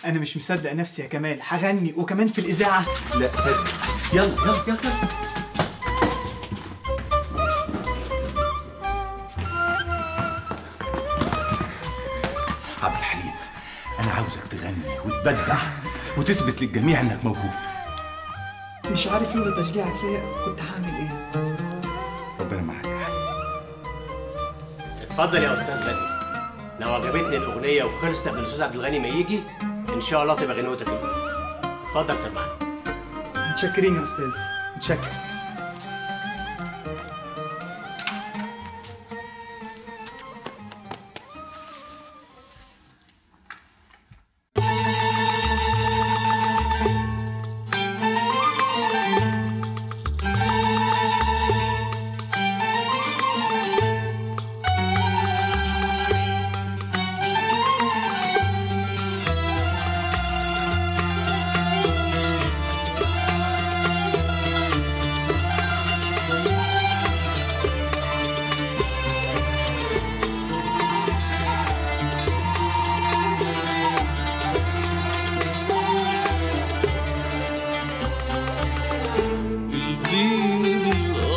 انا مش مصدق نفسي يا كمال هغني وكمان في الاذاعه لا صدق يلا يلا يلا يلا عبد الحليم انا عاوزك تغني وتبدع وتثبت للجميع انك موهوب مش عارف لولا تشجيعك ليا كنت هعمل ايه ربنا معاك يا حليم اتفضل يا استاذ بدري لو عجبتني الاغنيه وخلصت قبل الاستاذ عبد الغني ما يجي ان شاء الله تبقى غنوتك الاولى اتفضل سمعني متشكرين يا استاذ متشكر البيض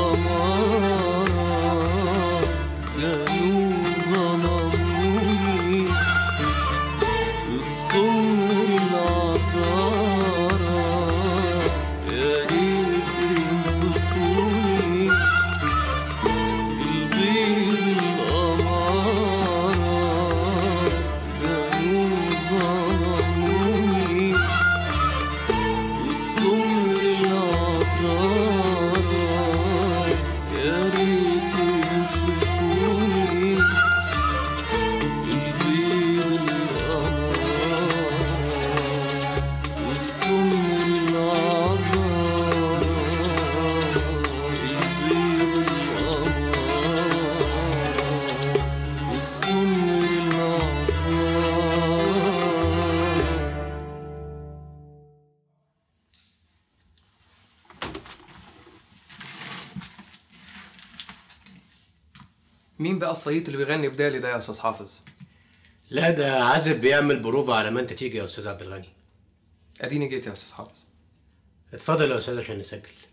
القمر كانوا ظلموني السمر العذارى يا ريت ينصفوني البيض القمر كانوا ظلموني السمر العذارى يا ريت ينصفوني البيض القمر والسمر العذارى البيض القمر والسمر العذارى مين بقى الصييط اللي بيغني بدالي ده يا استاذ حافظ لا ده عازب بيعمل بروفا على ما انت تيجي يا استاذ عبد الغني اديني جيت يا استاذ حافظ اتفضل يا استاذ عشان نسجل